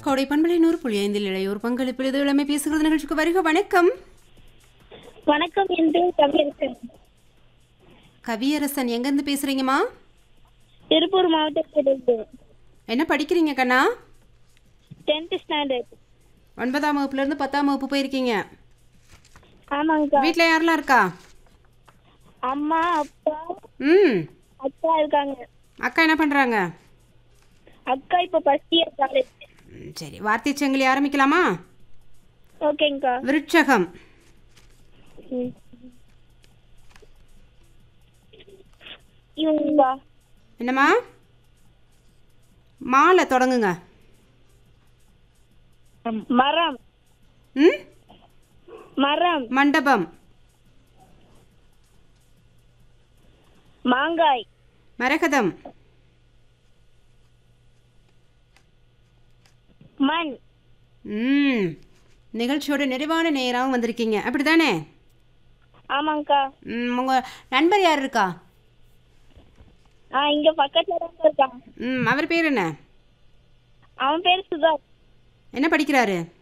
கோடை பண்பலை நூறு புள்ளி ஐந்தில் இளையோர் பங்களிப்பில் இது இளமை பேசுகிறது நிகழ்ச்சிக்கு வருக வணக்கம் வணக்கம் என்று கவியரசன் கவியரசன் எங்கேருந்து பேசுறீங்கம்மா திருப்பூர் மாவட்டத்திலிருந்து என்ன படிக்கிறீங்க கண்ணா டென்த் ஸ்டாண்டர்ட் ஒன்பதாம் வகுப்புலேருந்து பத்தாம் வகுப்பு போயிருக்கீங்க ஆமாங்கக்கா வீட்டில் யாரெல்லாம் இருக்கா அம்மா அப்பா ம் அக்கா இருக்காங்க அக்கா என்ன பண்ணுறாங்க அக்கா இப்போ ஃபர்ஸ்ட் இயர் காலேஜ் சரி வார்த்தை சங்கிலி ஆரம்பிக்கலாமா ஓகேங்கக்கா விருட்சகம் ம். இவங்கக்கா என்னம்மா மாலை தொடங்குங்க மரம் ம் மரம் மண்டபம் மாங்காய் மரகதம் மண் ம் நிகழ்ச்சியோட நிறைவான நேராகவும் வந்திருக்கீங்க அப்படிதானே ஆமாங்கக்கா ம் உங்கள் நண்பர் யார் இருக்கா ஆ இங்க பக்கத்துல தான் இருக்கான் ம் அவர் பேர் என்ன அவன் பேர் சுதா என்ன படிக்கிறாரு